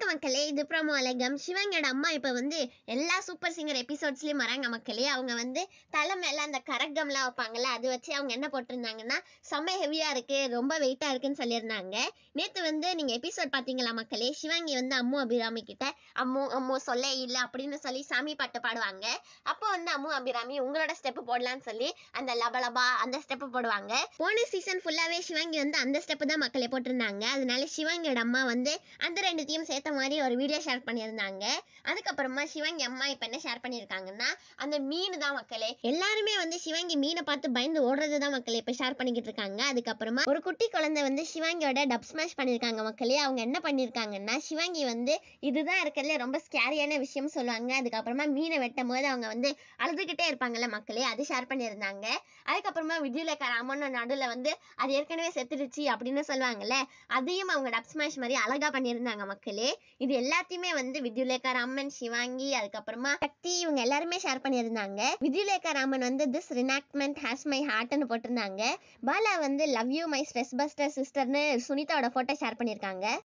வணக்கம் மக்களே இது ப்ரோமோ அலகம் சிவங்கியோட அம்மா இப்போ வந்து எல்லா சூப்பர் சிங்கர் எபிசோட்ஸ்லயும் வராங்க மக்களே அவங்க வந்து தலை மேல அந்த கரகம்லாம் வைப்பாங்கல்ல அது வச்சு அவங்க என்ன போட்டிருந்தாங்கன்னா செம்ம ஹெவியா இருக்கு ரொம்ப வெயிட்டா இருக்குன்னு சொல்லியிருந்தாங்க நேத்து வந்து நீங்க எபிசோட் பாத்தீங்களா மக்களே சிவங்கி வந்து அம்மு அபிராமி கிட்ட அம்மு அம்மு சொல்ல இல்லை அப்படின்னு சொல்லி சாமி பாட்டு பாடுவாங்க அப்போ வந்து அம்மு அபிராமி உங்களோட ஸ்டெப் போடலாம்னு சொல்லி அந்த லபலபா அந்த ஸ்டெப் போடுவாங்க போன சீசன் ஃபுல்லாவே சிவங்கி வந்து அந்த ஸ்டெப் தான் மக்களே போட்டிருந்தாங்க அதனால சிவங்கியோட அம்மா வந்து அந்த ரெண்டுத்தையும் சேர்த்த மாதிரி ஒரு வீடியோ ஷேர் பண்ணியிருந்தாங்க அதுக்கப்புறமா சிவங்கி அம்மா இப்போ என்ன ஷேர் பண்ணியிருக்காங்கன்னா அந்த மீன் தான் மக்களே எல்லாருமே வந்து சிவங்கி மீனை பார்த்து பயந்து ஓடுறது தான் மக்களே இப்போ ஷேர் பண்ணிக்கிட்டு இருக்காங்க அதுக்கப்புறமா ஒரு குட்டி குழந்தை வந்து சிவங்கியோட டப் ஸ்மாஷ் பண்ணியிருக்காங்க மக்களே அவங்க என்ன பண்ணியிருக்காங்கன்னா சிவங்கி வந்து இதுதான் இருக்கிறதுல ரொம்ப ஸ்கேரியான விஷயம் சொல்லுவாங்க அதுக்கப்புறமா மீனை வெட்டும் போது அவங்க வந்து அழுதுகிட்டே இருப்பாங்கல்ல மக்களே அது ஷேர் பண்ணியிருந்தாங்க அதுக்கப்புறமா விஜயலேக்கா ராமன் நடுவில் வந்து அது ஏற்கனவே செத்துடுச்சு அப்படின்னு சொல்லுவாங்கல்ல அதையும் அவங்க டப் ஸ்மாஷ் மாதிரி அழகா பண்ணியிருந்தாங்க மக்களே இது எல்லாத்தையுமே வந்து வித்யுலேகா ராமன் சிவாங்கி அதுக்கப்புறமா சக்தி இவங்க எல்லாருமே ஷேர் பண்ணியிருந்தாங்க வித்யுலேகா ராமன் வந்து திஸ் ரினாக்ட்மெண்ட் ஹேஸ் மை ஹார்ட்னு போட்டிருந்தாங்க பாலா வந்து love you my stress buster சிஸ்டர்னு சுனிதாவோட போட்டோ ஷேர் பண்ணியிருக்காங்க